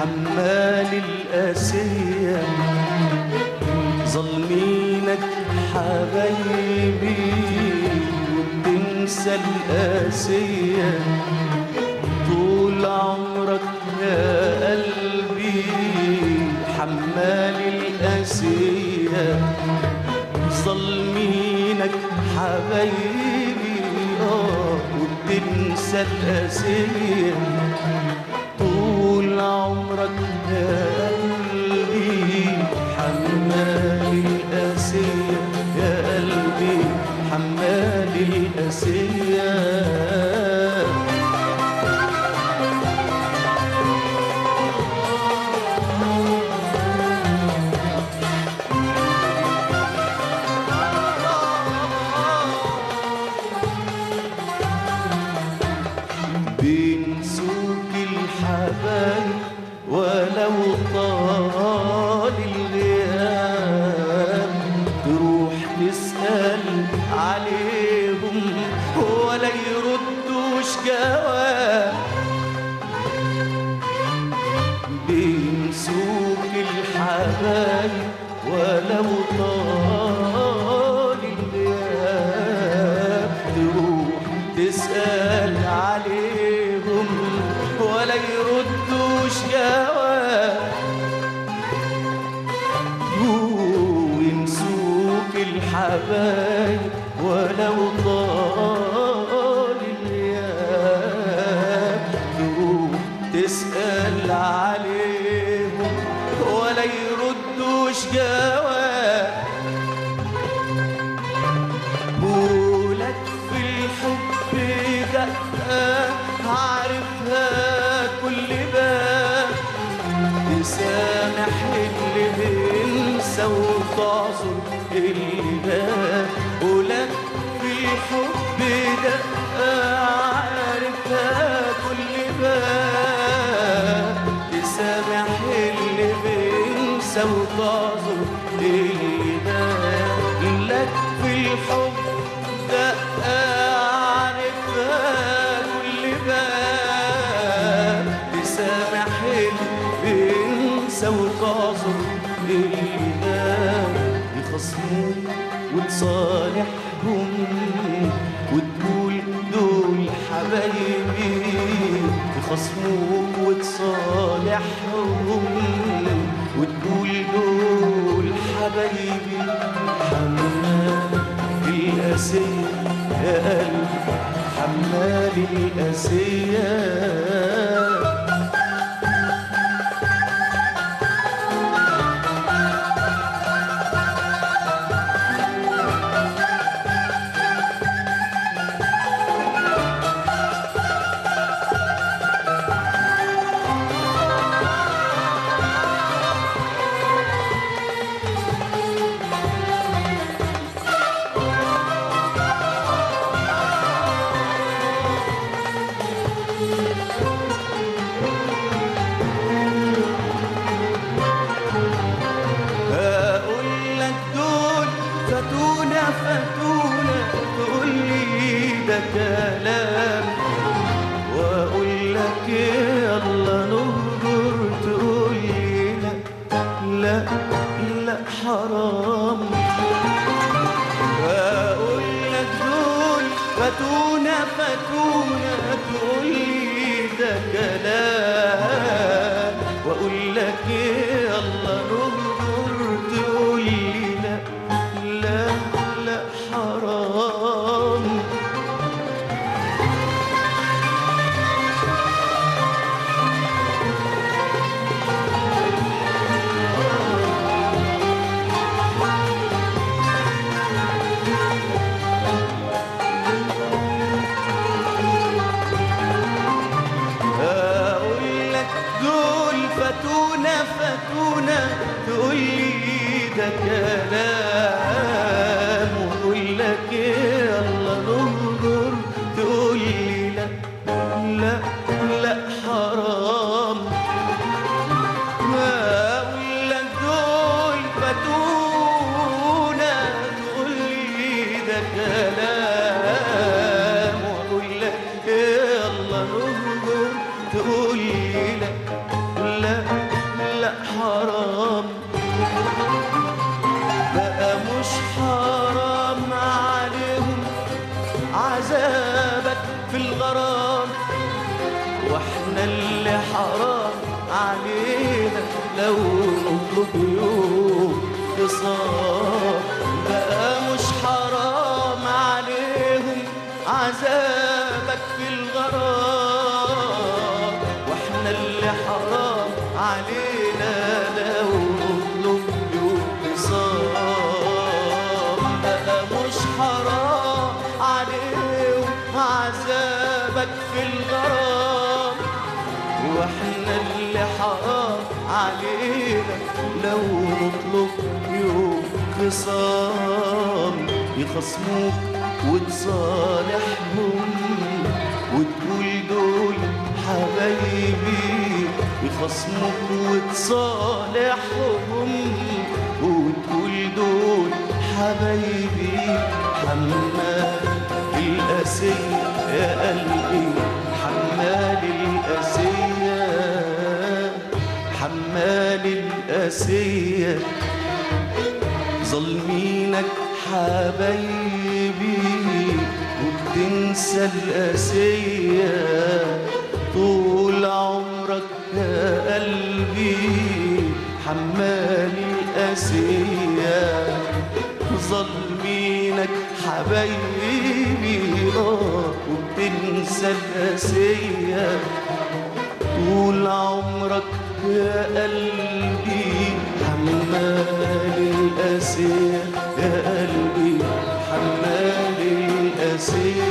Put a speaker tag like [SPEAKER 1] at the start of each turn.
[SPEAKER 1] حمال القاسية ظالمينك حبايبي وبتنسى القاسية طول عمرك يا قلبي حمال القاسية ظالمينك حبايبي اه وبتنسى القاسية طول عمرك يا قلبي حمال القاسية يا قلبي حمال القاسية بنسوك الحبايب ولو طال الغياب تروح تسأل عليهم ولا يردوش جواب بنسوك الحبايب ولو طال الغياب تروح تسأل عليهم ولا يردوش جواب وينسوك الحبايب ولو طال الغياب تروح تسأل عليهم ولا يردوش جواب بولك في الحب دقة عارفها كل باب تسامح اللي بينسى وتعذر اللي باب ولك في الحب دقة عارفها كل باب تسامح اللي بينسى وتعذر اللي باب لك في الحب دقة عارفها كل باب تسامح اللي بينسى وتعذر اللي باب يخصموك وتصالحهم وتقول دول حبايبي يخصموك وتصالحهم وتقول دول حبايبي حمال القاسية يا قلبي حمال القاسية اقول لك دول فاتونا فاتونا تقول لي ده كلام واقول لك يلا نهجر تقول لي لا لا لا حرام اقول لك دول فاتونا فاتونا تقول لي ده كلام واقول لك يلا نهجر تقول لي لا لا لا حرام اقول لك دول فاتونا فاتونا تقول لي ده كلام واقول لك يلا نهجر تقول لي لا لا لا حرام اقول لك دول فاتونا تقول لي ده كلام واقول لك يلا نهجر تقول لي لا لا حرام بقى مش حرام عليهم عذابك في الغرام واحنا اللي حرام علينا لو نطلب يوم خصام بقى مش حرام عليهم عذابك في الغرام واحنا اللي حرام علينا لو نطلب يوم خصام بقى مش حرام عليهم عذابك في الغرام واحنا اللي حرام علينا لو نطلب يوم خصام يخصموك وتصالحهم وتقول دول حبايبي يخصموك وتصالحهم وتقول دول حبايبي حمال القاسية يا قلبي حمال القاسية حمال القاسية ظلمينك حبايبي وبتنسى القاسية طول عمرك يا قلبي حمال القاسية ظلمينك حبايبي اه وبتنسى القاسية طول عمرك يا قلبي حمال القاسية يا قلبي حمال القاسية